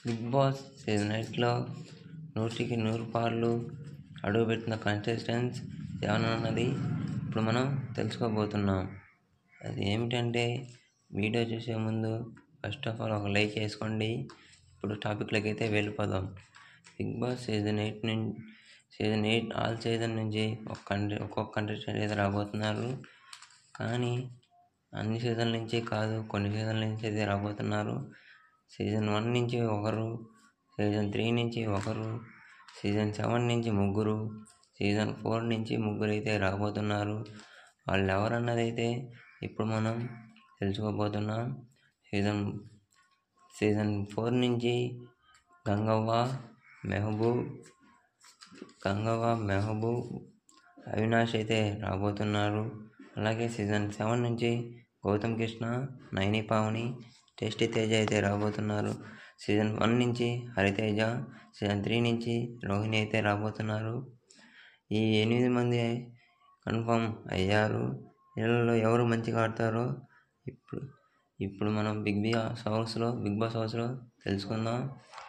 big Boss season ఎయిట్లో నూటికి నూరు పాళ్ళు అడుగుపెట్టిన కంటెస్టెంట్స్ ఎవరన్నది ఇప్పుడు మనం తెలుసుకోబోతున్నాం అది ఏమిటంటే వీడియో చూసే ముందు ఫస్ట్ ఆఫ్ ఆల్ ఒక లైక్ వేసుకోండి ఇప్పుడు టాపిక్లోకి అయితే వెళ్ళిపోదాం బిగ్ బాస్ సీజన్ ఎయిట్ నుంచి సీజన్ ఎయిట్ ఆల్ సీజన్ నుంచి ఒక కంటె ఒక్కొక్క కంటెస్టెంట్ అయితే రాబోతున్నారు కానీ అన్ని సీజన్ల నుంచి కాదు కొన్ని సీజన్ల నుంచి అయితే రాబోతున్నారు సీజన్ వన్ నుంచి ఒకరు సీజన్ త్రీ నుంచి ఒకరు సీజన్ సెవెన్ నుంచి ముగ్గురు సీజన్ ఫోర్ నుంచి ముగ్గురు అయితే రాబోతున్నారు వాళ్ళు ఎవరన్నది అయితే ఇప్పుడు మనం తెలుసుకోబోతున్నాం సీజన్ సీజన్ ఫోర్ నుంచి గంగవ్వ మెహబూబ్ గంగవ్వ మెహబూబ్ అవినాష్ అయితే రాబోతున్నారు అలాగే సీజన్ సెవెన్ నుంచి గౌతమ్ కృష్ణ నైని పావని టేస్టీ తేజ అయితే రాబోతున్నారు సీజన్ వన్ నుంచి హరితేజ సీజన్ త్రీ నుంచి రోహిణి అయితే రాబోతున్నారు ఈ ఎనిమిది మంది కన్ఫర్మ్ అయ్యారు వీళ్ళలో ఎవరు మంచిగా ఆడతారో ఇప్పుడు ఇప్పుడు మనం బిగ్ బాస్ హౌస్లో బిగ్ బాస్ హౌస్లో తెలుసుకుందాం